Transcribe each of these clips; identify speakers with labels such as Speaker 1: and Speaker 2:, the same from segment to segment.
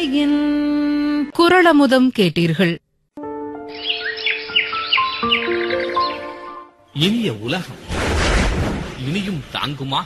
Speaker 1: வாழையின் குரளமுதம் கேட்டீர்கள்
Speaker 2: இனிய உலகம் இனியும் தாங்குமா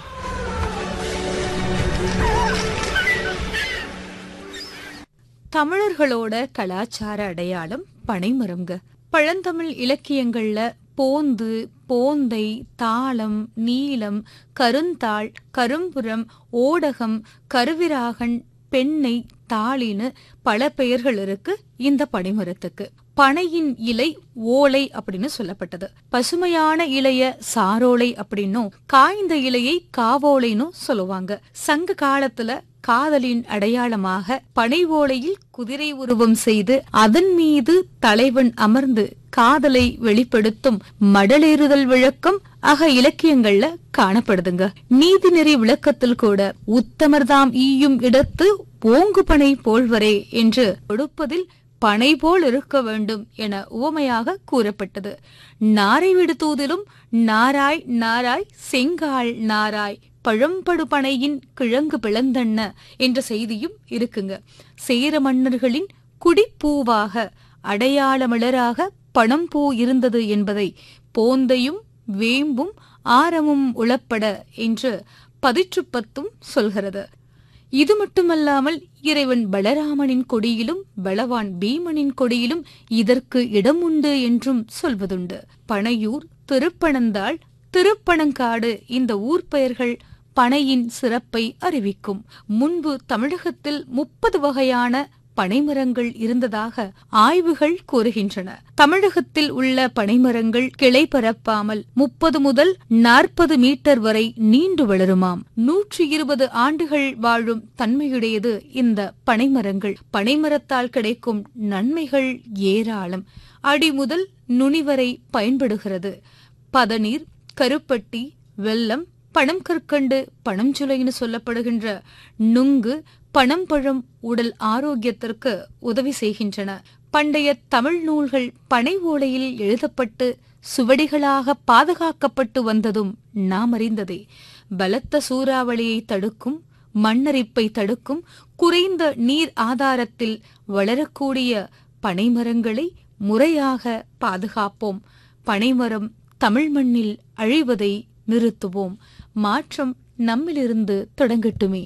Speaker 3: தமிழர்களோட கலாச்சார அடையாளம் பனைமரம்ங்க பழந்தமிழ் இலக்கியங்கள்ல போந்து போந்தை தாளம் நீலம் கருந்தாள் கரும்புறம் ஓடகம் கருவிராகன் பெண்ணை தாளின்னு பல பெயர்கள் இருக்கு இந்த பனைமரத்துக்கு பனையின் இலை ஓலை அப்படின்னு சொல்லப்பட்டது பசுமையான இலைய சாரோலை அப்படின்னும் காய்ந்த இலையை காவோலைன்னும் சொல்லுவாங்க சங்க காலத்துல காதலின் அடையாளமாக பனை ஓலையில் குதிரை உருவம் செய்து அதன் மீது தலைவன் அமர்ந்து காதலை வெளிப்படுத்தும் மடலேறுதல் விளக்கம் அக இலக்கியங்கள்ல காணப்படுதுங்க நீதிநெறி விளக்கத்தில் கூட உத்தமர்தாம் ஈயும் இடத்து ஓங்கு பனை போல்வரே என்று கொடுப்பதில் பனை போல் இருக்க வேண்டும் என உவமையாக கூறப்பட்டது நாரை விடுத்தூதிலும் நாராய் நாராய் செங்கால் நாராய் பழம்படு பனையின் கிழங்கு பிளந்தண்ண என்ற செய்தியும் இருக்குங்க சேர மன்னர்களின் குடிப்பூவாக அடையாளமிளராக பணம்பூ இருந்தது என்பதை போந்தையும் வேம்பும் ஆரமும் உளப்பட என்று பதிற்றுப்பத்தும் சொல்கிறது இது மட்டுமல்லாமல் இறைவன் பலராமனின் கொடியிலும் பலவான் பீமனின் கொடியிலும் இதற்கு இடம் உண்டு என்றும் சொல்வதுண்டு பனையூர் திருப்பனந்தாள் திருப்பனங்காடு இந்த ஊர் பெயர்கள் பனையின் சிறப்பை அறிவிக்கும் முன்பு தமிழகத்தில் முப்பது வகையான பனைமரங்கள் இருந்ததாக ஆய்வுகள் கூறுகின்றன தமிழகத்தில் உள்ள பனைமரங்கள் கிளை பரப்பாமல் முப்பது முதல் நாற்பது மீட்டர் வரை நீண்டு வளருமாம் நூற்றி இருபது ஆண்டுகள் வாழும் தன்மையுடையது இந்த பனைமரங்கள் பனைமரத்தால் கிடைக்கும் நன்மைகள் ஏராளம் அடி முதல் நுனி வரை பயன்படுகிறது பதநீர் கருப்பட்டி வெல்லம் பணம் கற்கண்டு பணம் சுளைன்னு சொல்லப்படுகின்ற நுங்கு பனம்பழம் உடல் ஆரோக்கியத்திற்கு உதவி செய்கின்றன பண்டைய தமிழ் நூல்கள் பனை ஓலையில் எழுதப்பட்டு சுவடிகளாக பாதுகாக்கப்பட்டு வந்ததும் நாம் அறிந்ததே பலத்த சூறாவளியை தடுக்கும் மண்ணரிப்பை தடுக்கும் குறைந்த நீர் ஆதாரத்தில் வளரக்கூடிய பனைமரங்களை முறையாக பாதுகாப்போம் பனைமரம் தமிழ் மண்ணில் அழிவதை நிறுத்துவோம் மாற்றம் நம்மிலிருந்து தொடங்கட்டுமே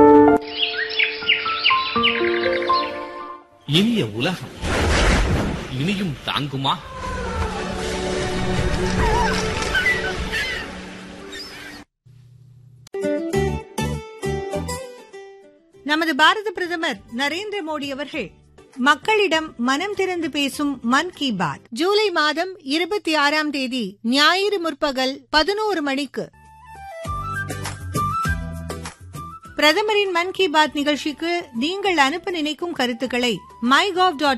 Speaker 2: இனிய உலகம் இனியும் தாங்குமா
Speaker 4: நமது பாரத பிரதமர் நரேந்திர மோடி அவர்கள் மக்களிடம் மனம் திறந்து பேசும் மன் கி பாத் ஜூலை மாதம் இருபத்தி ஆறாம் தேதி ஞாயிறு முற்பகல் பதினோரு மணிக்கு பிரதமரின் மன் கி பாத் நிகழ்ச்சிக்கு நீங்கள் அனுப்ப நினைக்கும் கருத்துக்களை மை